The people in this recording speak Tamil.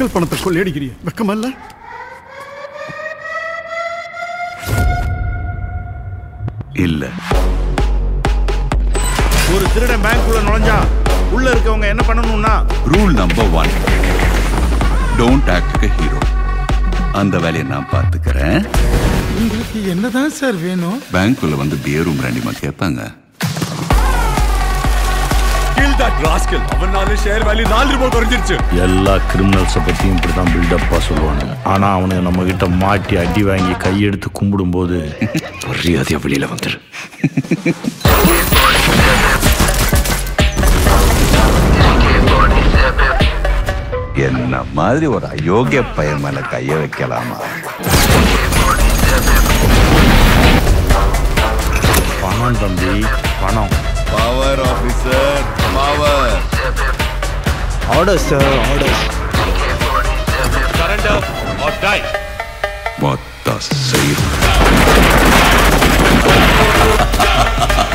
மக்கள் பணத்தை கொள்ளையடிக்கிறிய வெக்கமல்ல இல்ல ஒரு திருடன் பேங்க்குள்ள நுழைஞ்சா உள்ள இருக்கவங்க என்ன பண்ணணும்னா rule number one don't act hero அந்த வேலையை நான் பார்த்துக்கிறேன் உங்களுக்கு என்னதான் சார் வேணும் பேங்க்குள்ள வந்து பியரும் ரெண்டிமா கேட்பாங்க அவனால ஷேர் வேல்யூ நாலு ரூபாய் குறைஞ்சிருச்சு எல்லா கிரிமினல்ஸை பற்றியும் இப்படி தான் பில்டப்பாக சொல்லுவானுங்க ஆனால் அவனுங்க நம்ம கிட்ட மாட்டி அடி வாங்கி கையெடுத்து கும்பிடும்போது மரியாதையா வெளியில் வந்துரு என்ன மாதிரி ஒரு அயோக்கிய பையன் மேல கைய வைக்கலாமா பணம் தம்பி பணம் power officer power order sir order surrender or die மொத்த செய்யும்